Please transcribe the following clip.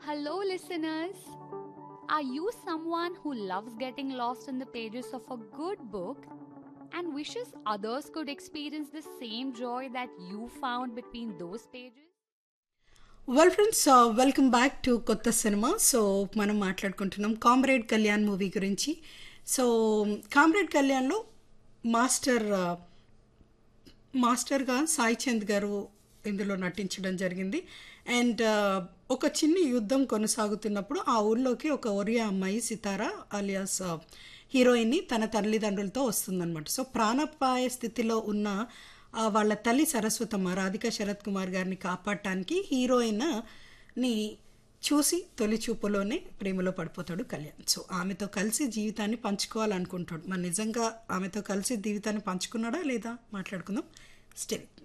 Hello, listeners. Are you someone who loves getting lost in the pages of a good book and wishes others could experience the same joy that you found between those pages? Well friends welcome back to కొత్త cinema so మనం మాట్లాడుకుంటున్నాం comrade Kalyan movie గురించి so comrade కళ్యాణ్లో master ఆ, మాస్టర్గా సాయి చంద్ గారు ఇందులో నటించడం జరిగింది అండ్ ఆ, ఒక చిన్న యుద్ధం కొనసాగుతున్నప్పుడు ఆ ఊళ్ళోకి ఒక ఒరియా అమ్మాయి సితారా అలియాస్ ఆ, హీరోయిన్ని తన తల్లిదండ్రులతో వస్తుందన్నమాట సో ప్రాణాపాయ స్థితిలో ఉన్న ఆ, వాళ్ళ తల్లి సరస్వతమ్మ రాధిక శరత్ కుమార్ గారిని కాపాడటానికి హీరోయిన్ ని చూసి తొలి చూపులోనే ప్రేమలో పడిపోతాడు కళ్యాణ్ సో ఆమెతో కలిసి జీవితాన్ని పంచుకోవాలనుకుంటాడు మరి నిజంగా ఆమెతో కలిసి జీవితాన్ని పంచుకున్నాడా లేదా మాట్లాడుకుందాం స్టిల్